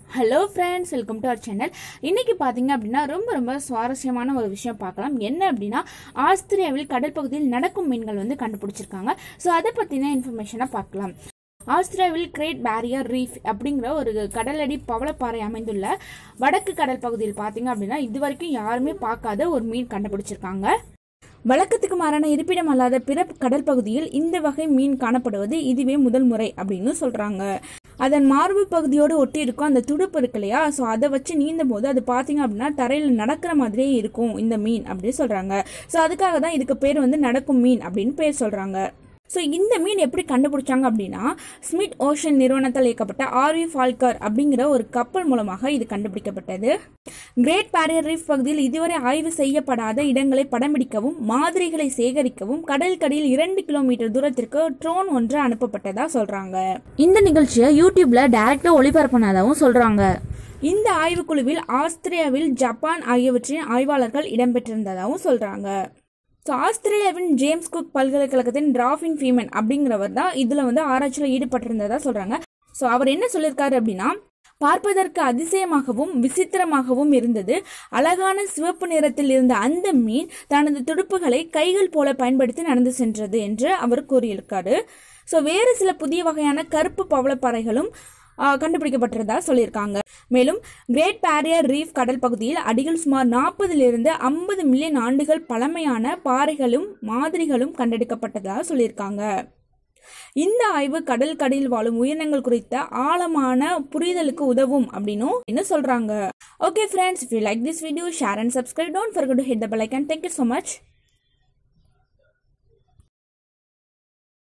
hello friends welcome to our channel இன்னைக்கு பார்த்தீங்க அப்படின்னா ரொம்ப ரொம்ப சுவாரஸ்யமான ஒரு விஷயம் பார்க்கலாம் என்ன அப்படின்னா ஆஸ்திரேலியாவில் கடல் பகுதியில் நடக்கும் மீன்கள் வந்து கண்டுபிடிச்சிருக்காங்க ஸோ அதை பற்றின இன்ஃபர்மேஷனை பார்க்கலாம் ஆஸ்திரேலியாவில் கிரேட் பேரியர் ரீஃப் அப்படிங்கிற ஒரு கடலடி பவளப்பாறை அமைந்துள்ள வடக்கு கடல் பகுதியில் பார்த்தீங்க அப்படின்னா இது வரைக்கும் யாருமே பார்க்காத ஒரு மீன் கண்டுபிடிச்சிருக்காங்க வழக்கத்துக்கு மாறான இருப்பிடம் அல்லாத பிற கடல் பகுதியில் இந்த வகை மீன் காணப்படுவது இதுவே முதல் முறை அப்படின்னு சொல்றாங்க அதன் மார்பு பகுதியோடு ஒட்டி இருக்கும் அந்த துடுப்பு இருக்கு இல்லையா ஸோ அதை வச்சு நீந்தும் போது அது பார்த்தீங்க அப்படின்னா தரையில் நடக்கிற மாதிரியே இருக்கும் இந்த மீன் அப்படின்னு சொல்றாங்க ஸோ அதுக்காக தான் இதுக்கு பேர் வந்து நடக்கும் மீன் அப்படின்னு பேர் சொல்றாங்க ஸோ இந்த மீன் எப்படி கண்டுபிடிச்சாங்க அப்படின்னா ஸ்மித் ஓஷன் நிறுவனத்தால் இயக்கப்பட்ட ஆர்வி ஃபால்கர் அப்படிங்கிற ஒரு கப்பல் மூலமாக இது கண்டுபிடிக்கப்பட்டது கிரேட் பேரியர் ரீஃப் பகுதியில் இதுவரை ஆய்வு செய்யப்படாத இடங்களை படம்பிடிக்கவும் மாதிரிகளை சேகரிக்கவும் கடலுக்கடியில் இரண்டு கிலோமீட்டர் தூரத்திற்கு ட்ரோன் ஒன்று அனுப்பப்பட்டதா சொல்றாங்க இந்த நிகழ்ச்சியை யூடியூப்ல டைரக்டா ஒளிபரப்பினதாகவும் சொல்றாங்க இந்த ஆய்வுக்குழுவில் ஆஸ்திரேலியாவில் ஜப்பான் ஆகியவற்றின் ஆய்வாளர்கள் இடம்பெற்றிருந்ததாகவும் சொல்றாங்க ஸோ ஆஸ்திரேலியாவின் ஜேம்ஸ் குக் பல்கலைக்கழகத்தின் டிராஃபின் ஃபீமன் அப்படிங்கிறவர் தான் இதில் வந்து ஆராய்ச்சியில் ஈடுபட்டிருந்ததா சொல்கிறாங்க ஸோ அவர் என்ன சொல்லியிருக்காரு அப்படின்னா பார்ப்பதற்கு அதிசயமாகவும் விசித்திரமாகவும் இருந்தது அழகான சிவப்பு நிறத்தில் இருந்த அந்த மீன் தனது துடுப்புகளை கைகள் போல பயன்படுத்தி நடந்து சென்றது என்று அவர் கூறியிருக்காரு ஸோ வேறு சில புதிய வகையான கருப்பு பவளப்பாறைகளும் கண்டுபிடிக்கப்பட்டிருந்தா சொல்லியிருக்காங்க மேலும் கிரேட் பேரியர் ரீஃப் கடல் பகுதியில் அடிகள் சுமார் நாற்பதிலிருந்து ஐம்பது மில்லியன் ஆண்டுகள் பழமையான பாறைகளும் மாதிரிகளும் கண்டெடுக்கப்பட்டதாக சொல்லியிருக்காங்க இந்த ஆய்வு கடல் கடையில் வாழும் உயிரினங்கள் குறித்த ஆழமான புரிதலுக்கு உதவும் அப்படின்னும் என்ன சொல்றாங்க okay friends if you like this video share and subscribe don't forget to hit the bell icon thank you so much